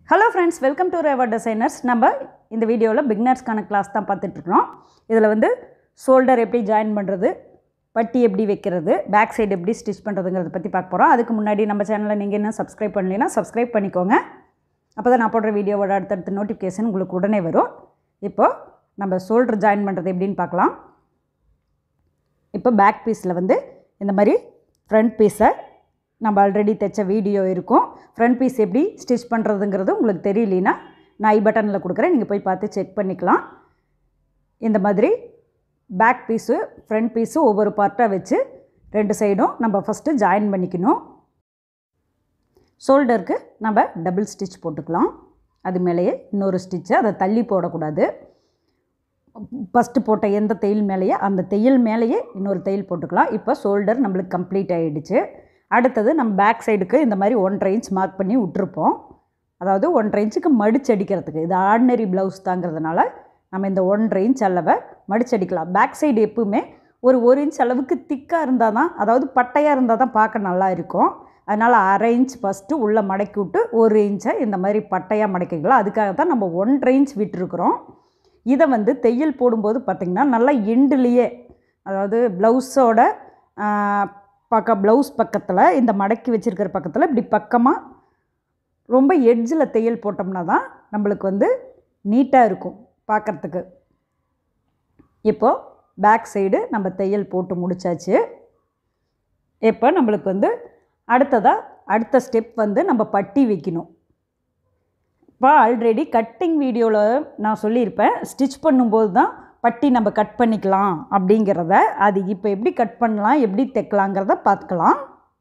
hello friends welcome to raver designers நம்ம இந்த வீடியோவில் பிகினர்ஸ்க்கான கிளாஸ் தான் பார்த்துட்ருக்குறோம் இதில் வந்து ஷோல்டர் எப்படி ஜாயின் பண்ணுறது பட்டி எப்படி வைக்கிறது பேக் சைடு எப்படி ஸ்டிச் பண்ணுறதுங்கிறத பற்றி பார்க்க போகிறோம் அதுக்கு முன்னாடி நம்ம சேனலை நீங்கள் இன்னும் சப்ஸ்கிரைப் பண்ணலைன்னா சப்ஸ்கிரைப் பண்ணிக்கோங்க அப்போ தான் நான் போடுற வீடியோவோட அடுத்தடுத்த நோட்டிஃபிகேஷன் உங்களுக்கு உடனே வரும் இப்போது நம்ம ஷோல்டர் ஜாயின் பண்ணுறது எப்படின்னு பார்க்கலாம் இப்போ பேக் பீஸில் வந்து இந்த மாதிரி ஃப்ரண்ட் பீஸை நம்ம ஆல்ரெடி தைச்ச வீடியோ இருக்கும் ஃப்ரண்ட் பீஸ் எப்படி ஸ்டிச் பண்ணுறதுங்கிறது உங்களுக்கு தெரியலனா நான் ஐ பட்டனில் கொடுக்குறேன் நீங்கள் போய் பார்த்து செக் பண்ணிக்கலாம் இந்த மாதிரி பேக் பீஸு ஃப்ரண்ட் பீஸு ஒவ்வொரு பார்ட்டாக வச்சு ரெண்டு சைடும் நம்ம ஃபஸ்ட்டு ஜாயின் பண்ணிக்கணும் ஷோல்டருக்கு நம்ம டபுள் ஸ்டிச் போட்டுக்கலாம் அது மேலேயே இன்னொரு ஸ்டிச்சு அதை தள்ளி போடக்கூடாது ஃபஸ்ட்டு போட்ட எந்த தையல் மேலேயே அந்த தையல் மேலேயே இன்னொரு தையல் போட்டுக்கலாம் இப்போ ஷோல்டர் நம்மளுக்கு கம்ப்ளீட் ஆகிடுச்சு அடுத்தது நம்ம பேக் சைடுக்கு இந்த மாதிரி ஒன்றரை இன்ச் மார்க் பண்ணி விட்டுருப்போம் அதாவது ஒன்றரை இன்ச்சுக்கு மடிச்சடிக்கிறதுக்கு இது ஆர்டினரி ப்ளவுஸ் தாங்கிறதுனால நம்ம இந்த ஒன்றரை இன்ச் அளவை மடிச்சடிக்கலாம் பேக் சைடு எப்பவுமே ஒரு ஒரு இன்ச் அளவுக்கு திக்காக இருந்தால் தான் அதாவது பட்டையாக இருந்தால் தான் பார்க்க நல்லா இருக்கும் அதனால் அரை இன்ச் ஃபஸ்ட்டு உள்ளே மடக்கி விட்டு ஒரு இன்ச்சை இந்த மாதிரி பட்டையாக மடக்கிக்கலாம் அதுக்காக தான் நம்ம ஒன்றரை இன்ச் விட்டுருக்குறோம் இதை வந்து தையல் போடும்போது பார்த்திங்கன்னா நல்லா எண்டுலேயே அதாவது ப்ளவுஸோட பக்க ப்ளவுஸ் பக்கத்தில் இந்த மடக்கி வச்சுருக்கிற பக்கத்தில் இப்படி பக்கமாக ரொம்ப எட்ஜில் தையல் போட்டோம்னா தான் நம்மளுக்கு வந்து நீட்டாக இருக்கும் பார்க்குறதுக்கு இப்போது பேக் சைடு நம்ம தையல் போட்டு முடித்தாச்சு இப்போ நம்மளுக்கு வந்து அடுத்ததாக அடுத்த ஸ்டெப் வந்து நம்ம பட்டி வைக்கணும் இப்போ ஆல்ரெடி கட்டிங் வீடியோவில் நான் சொல்லியிருப்பேன் ஸ்டிச் பண்ணும்போது தான் பட்டி நம்ம கட் பண்ணிக்கலாம் அப்படிங்கிறத அது இப்போ எப்படி கட் பண்ணலாம் எப்படி தைக்கலாங்கிறத பார்த்துக்கலாம்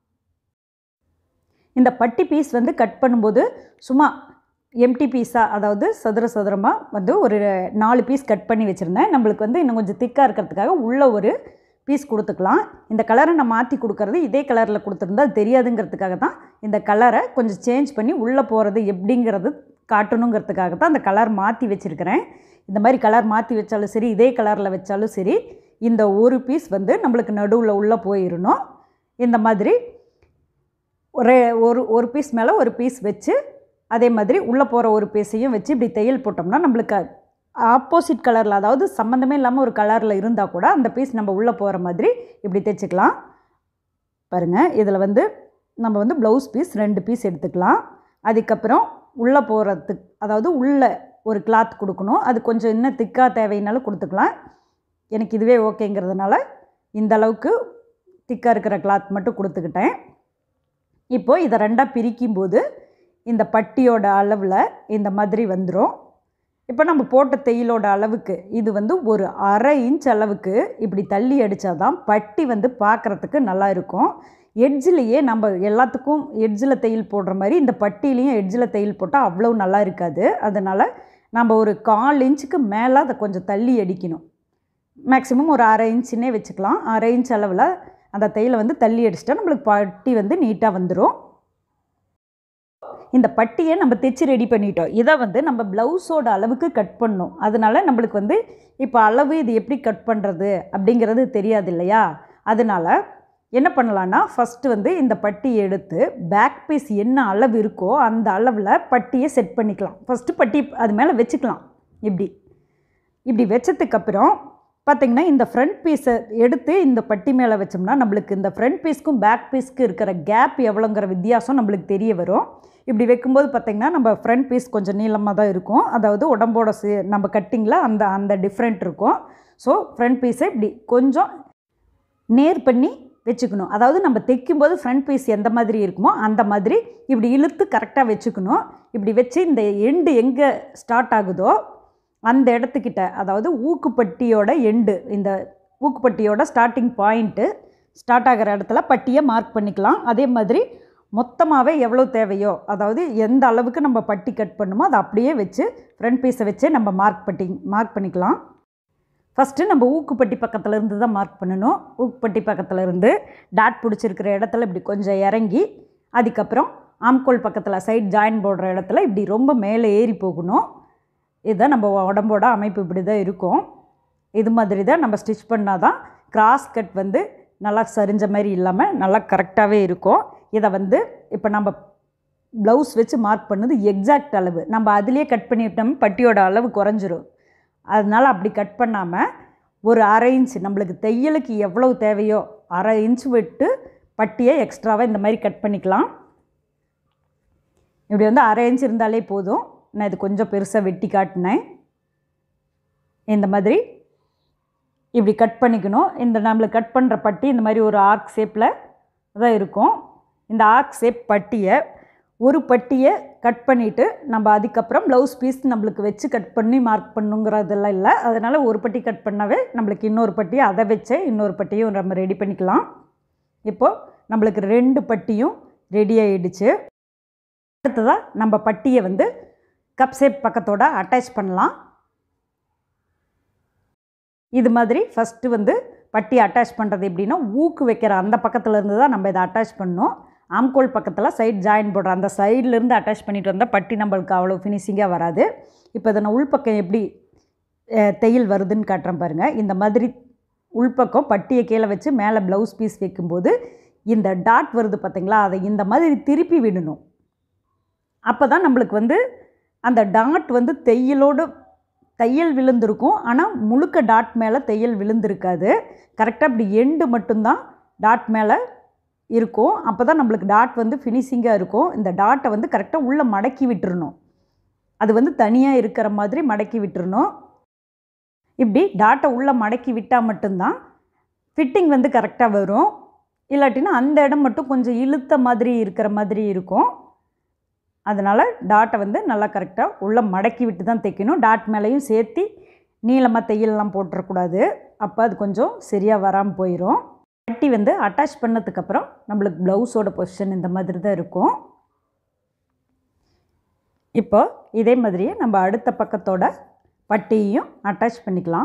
இந்த பட்டி பீஸ் வந்து கட் பண்ணும்போது சும்மா எம்டி பீஸாக அதாவது சதுர சதுரமாக வந்து ஒரு நாலு பீஸ் கட் பண்ணி வச்சுருந்தேன் நம்மளுக்கு வந்து இன்னும் கொஞ்சம் திக்காக இருக்கிறதுக்காக உள்ளே ஒரு பீஸ் கொடுத்துக்கலாம் இந்த கலரை நான் மாற்றி கொடுக்கறது இதே கலரில் கொடுத்துருந்தா அது தெரியாதுங்கிறதுக்காக தான் இந்த கலரை கொஞ்சம் சேஞ்ச் பண்ணி உள்ளே போகிறது எப்படிங்கிறது காட்டணுங்கிறதுக்காக தான் அந்த கலர் மாற்றி வச்சுருக்கிறேன் இந்த மாதிரி கலர் மாற்றி வச்சாலும் சரி இதே கலரில் வச்சாலும் சரி இந்த ஒரு பீஸ் வந்து நம்மளுக்கு நடுவில் உள்ளே போயிடணும் இந்த மாதிரி ஒரே ஒரு ஒரு பீஸ் மேலே ஒரு பீஸ் வச்சு அதே மாதிரி உள்ளே போகிற ஒரு பீஸையும் வச்சு இப்படி தையல் போட்டோம்னா நம்மளுக்கு ஆப்போசிட் கலரில் அதாவது சம்மந்தமே இல்லாமல் ஒரு கலரில் இருந்தால் கூட அந்த பீஸ் நம்ம உள்ளே போகிற மாதிரி இப்படி தைச்சிக்கலாம் பாருங்கள் இதில் வந்து நம்ம வந்து ப்ளவுஸ் பீஸ் ரெண்டு பீஸ் எடுத்துக்கலாம் அதுக்கப்புறம் உள்ளே போகிறதுக்கு அதாவது உள்ளே ஒரு கிளாத் கொடுக்கணும் அது கொஞ்சம் இன்னும் திக்காக தேவைனாலும் கொடுத்துக்கலாம் எனக்கு இதுவே ஓகேங்கிறதுனால இந்த அளவுக்கு திக்காக இருக்கிற கிளாத் மட்டும் கொடுத்துக்கிட்டேன் இப்போது இதை ரெண்டாக பிரிக்கும்போது இந்த பட்டியோட அளவில் இந்த மாதிரி வந்துடும் இப்போ நம்ம போட்ட தையலோட அளவுக்கு இது வந்து ஒரு அரை இன்ச் அளவுக்கு இப்படி தள்ளி அடித்தா தான் பட்டி வந்து பார்க்குறதுக்கு நல்லா இருக்கும் எட்ஜிலேயே நம்ம எல்லாத்துக்கும் எட்ஜில் தையல் போடுற மாதிரி இந்த பட்டியிலையும் எட்ஜில் தையல் போட்டால் அவ்வளோ நல்லா இருக்காது அதனால் நம்ம ஒரு கால் இன்ச்சுக்கு மேலே அதை கொஞ்சம் தள்ளி அடிக்கணும் மேக்ஸிமம் ஒரு அரை இன்ச்சுன்னே வச்சுக்கலாம் அரை இன்ச் அளவில் அந்த தையலை வந்து தள்ளி அடிச்சிட்டா நம்மளுக்கு பட்டி வந்து நீட்டாக வந்துடும் இந்த பட்டியை நம்ம தைச்சி ரெடி பண்ணிட்டோம் இதை வந்து நம்ம ப்ளவுஸோட அளவுக்கு கட் பண்ணோம் அதனால் நம்மளுக்கு வந்து இப்போ அளவு இது எப்படி கட் பண்ணுறது அப்படிங்கிறது தெரியாது இல்லையா அதனால் என்ன பண்ணலான்னா ஃபஸ்ட்டு வந்து இந்த பட்டியை எடுத்து பேக் பீஸ் என்ன அளவு இருக்கோ அந்த அளவில் பட்டியை செட் பண்ணிக்கலாம் ஃபஸ்ட்டு பட்டி அது மேலே வச்சுக்கலாம் இப்படி இப்படி வச்சதுக்கப்புறம் பார்த்திங்கன்னா இந்த ஃப்ரண்ட் பீஸை எடுத்து இந்த பட்டி மேலே வச்சோம்னா நம்மளுக்கு இந்த ஃப்ரண்ட் பீஸ்க்கும் பேக் பீஸ்க்கு இருக்கிற கேப் எவ்வளோங்கிற வித்தியாசம் நம்மளுக்கு தெரிய வரும் இப்படி வைக்கும்போது பார்த்திங்கன்னா நம்ம ஃப்ரண்ட் பீஸ் கொஞ்சம் நீளமாக தான் இருக்கும் அதாவது உடம்போட சி நம்ம கட்டிங்கில் அந்த அந்த டிஃப்ரெண்ட் இருக்கும் ஸோ ஃப்ரண்ட் பீஸை இப்படி கொஞ்சம் நேர் பண்ணி வச்சுக்கணும் அதாவது நம்ம தைக்கும்போது ஃப்ரண்ட் பீஸ் எந்த மாதிரி இருக்குமோ அந்த மாதிரி இப்படி இழுத்து கரெக்டாக வச்சுக்கணும் இப்படி வச்சு இந்த எண்டு எங்கே ஸ்டார்ட் ஆகுதோ அந்த இடத்துக்கிட்ட அதாவது ஊக்குப்பட்டியோட எண்டு இந்த ஊக்குப்பட்டியோட ஸ்டார்டிங் பாயிண்ட்டு ஸ்டார்ட் ஆகிற இடத்துல பட்டியை மார்க் பண்ணிக்கலாம் அதே மாதிரி மொத்தமாகவே எவ்வளோ தேவையோ அதாவது எந்த அளவுக்கு நம்ம பட்டி கட் பண்ணுமோ அதை அப்படியே வச்சு ஃப்ரண்ட் பீஸை வச்சு நம்ம மார்க் பட்டி மார்க் பண்ணிக்கலாம் ஃபஸ்ட்டு நம்ம ஊக்குப்பட்டி பக்கத்தில் இருந்து தான் மார்க் பண்ணணும் ஊக்குப்பட்டி பக்கத்தில் இருந்து டாட் பிடிச்சிருக்கிற இடத்துல இப்படி கொஞ்சம் இறங்கி அதுக்கப்புறம் ஆம்கோல் பக்கத்தில் சைட் ஜாயின் போடுற இடத்துல இப்படி ரொம்ப மேலே ஏறி போகணும் இதுதான் நம்ம உடம்போட அமைப்பு இப்படி தான் இருக்கும் இது மாதிரி தான் நம்ம ஸ்டிச் பண்ணால் தான் கிராஸ் கட் வந்து நல்லா சரிஞ்ச மாதிரி இல்லாமல் நல்லா கரெக்டாகவே இருக்கும் இதை வந்து இப்போ நம்ம ப்ளவுஸ் வச்சு மார்க் பண்ணது எக்ஸாக்ட் அளவு நம்ம அதிலே கட் பண்ணிவிட்டோம் பட்டியோட அளவு குறைஞ்சிரும் அதனால் அப்படி கட் பண்ணாமல் ஒரு அரை இன்ச் நம்மளுக்கு தையலுக்கு எவ்வளவு தேவையோ அரை இன்ச் விட்டு பட்டியை எக்ஸ்ட்ராவாக இந்த மாதிரி கட் பண்ணிக்கலாம் இப்படி வந்து அரை இன்ச் இருந்தாலே போதும் நான் இது கொஞ்சம் பெருசாக வெட்டி காட்டினேன் இந்த மாதிரி இப்படி கட் பண்ணிக்கணும் இந்த நம்மளுக்கு கட் பண்ணுற பட்டி இந்த மாதிரி ஒரு ஆர்க் ஷேப்பில் தான் இருக்கும் இந்த ஆர்க் ஷேப் பட்டியை ஒரு பட்டியை கட் பண்ணிவிட்டு நம்ம அதுக்கப்புறம் ப்ளவுஸ் பீஸ் நம்மளுக்கு வச்சு கட் பண்ணி மார்க் பண்ணுங்கிறதெல்லாம் இல்லை அதனால் ஒரு பட்டி கட் பண்ணாவே நம்மளுக்கு இன்னொரு பட்டி அதை வச்சே இன்னொரு பட்டியும் நம்ம ரெடி பண்ணிக்கலாம் இப்போது நம்மளுக்கு ரெண்டு பட்டியும் ரெடி ஆகிடுச்சு அடுத்ததாக நம்ம பட்டியை வந்து கப் ஷேப் பக்கத்தோட அட்டாச் பண்ணலாம் இது மாதிரி ஃபஸ்ட்டு வந்து பட்டி அட்டாச் பண்ணுறது எப்படின்னா ஊக்கு வைக்கிற அந்த பக்கத்தில் இருந்து தான் நம்ம இதை அட்டாச் பண்ணோம் ஆம்கோல் பக்கத்தில் சைட் ஜாயின் போடுற அந்த சைட்லேருந்து அட்டாச் பண்ணிட்டு வந்தால் பட்டி நம்மளுக்கு அவ்வளோ ஃபினிஷிங்காக வராது இப்போ இதை நான் உள்பக்கம் எப்படி அஹ், தையல் வருதுன்னு காட்டுறேன் பாருங்கள் இந்த மாதிரி உள்பக்கம் பட்டியை கீழே வச்சு மேலே ப்ளவுஸ் பீஸ் வைக்கும்போது இந்த டாட் வருது பார்த்தீங்களா அதை இந்த மாதிரி திருப்பி விடணும் அப்போ தான் நம்மளுக்கு வந்து அந்த டாட் வந்து தையலோடு தையல் விழுந்திருக்கும் ஆனால் முழுக்க டாட் மேலே தையல் விழுந்திருக்காது கரெக்டாக அப்படி எண்டு மட்டும்தான் டாட் மேலே இருக்கும் அப்போ தான் நம்மளுக்கு டாட் வந்து ஃபினிஷிங்காக இருக்கும் இந்த டாட்டை வந்து கரெக்டாக உள்ளே மடக்கி விட்டுறணும் அது வந்து தனியாக இருக்கிற மாதிரி மடக்கி விட்டுறணும் இப்படி டாட்டை உள்ளே மடக்கி விட்டால் மட்டும்தான் ஃபிட்டிங் வந்து கரெக்டாக வரும் இல்லாட்டினா அந்த இடம் மட்டும் கொஞ்சம் இழுத்த மாதிரி இருக்கிற மாதிரி இருக்கும் அதனால் டாட்டை வந்து நல்லா கரெக்டாக உள்ளே மடக்கி விட்டு தான் தைக்கணும் டாட் மேலேயும் சேர்த்து நீளமாக தையல்லாம் போட்டுறக்கூடாது அப்போ அது கொஞ்சம் சரியாக வராமல் போயிடும் பட்டி வந்து அட்டாச் பண்ணதுக்கப்புறம் நம்மளுக்கு ப்ளவுஸோட பொசிஷன் இந்த மாதிரி தான் இருக்கும் இப்போ இதே மாதிரியே நம்ம அடுத்த பக்கத்தோட பட்டியையும் அட்டாச் பண்ணிக்கலாம்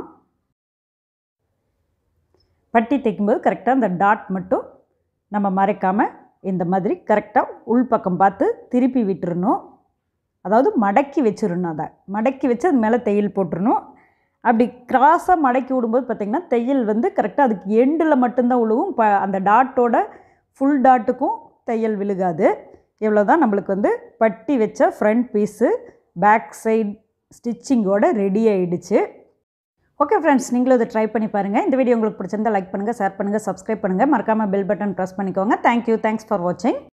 பட்டி தைக்கும்போது கரெக்டாக அந்த டாட் மட்டும் நம்ம மறைக்காமல் இந்த மாதிரி கரெக்டாக உள்பக்கம் பார்த்து திருப்பி விட்டுறணும் அதாவது மடக்கி வச்சிடணும் அதை மடக்கி வச்சு அது மேலே தையல் போட்டுறணும் அப்படி கிராஸாக மடக்கி விடும்போது பார்த்திங்கன்னா தையல் வந்து கரெக்டாக அதுக்கு எண்டில் மட்டும்தான் விழுவும் இப்போ அந்த டாட்டோட ஃபுல் டாட்டுக்கும் தையல் விழுகாது இவ்வளோ தான் நம்மளுக்கு வந்து பட்டி வச்ச ஃப்ரண்ட் பீஸு பேக் சைட் ஸ்டிச்சிங்கோட ரெடி ஆயிடுச்சு ஓகே ஃப்ரெண்ட்ஸ் நீங்களும் இதை ட்ரை பண்ணி பாருங்கள் இந்த வீடியோ உங்களுக்கு பிடிச்சிருந்தா லைக் பண்ணுங்கள் ஷேர் பண்ணுங்கள் சப்ஸ்கிரைப் பண்ணுங்கள் மறக்காமல் பெல் பட்டன் ப்ரெஸ் பண்ணிக்கோங்க தேங்க்யூ தேங்க்ஸ் ஃபார் வாட்சிங்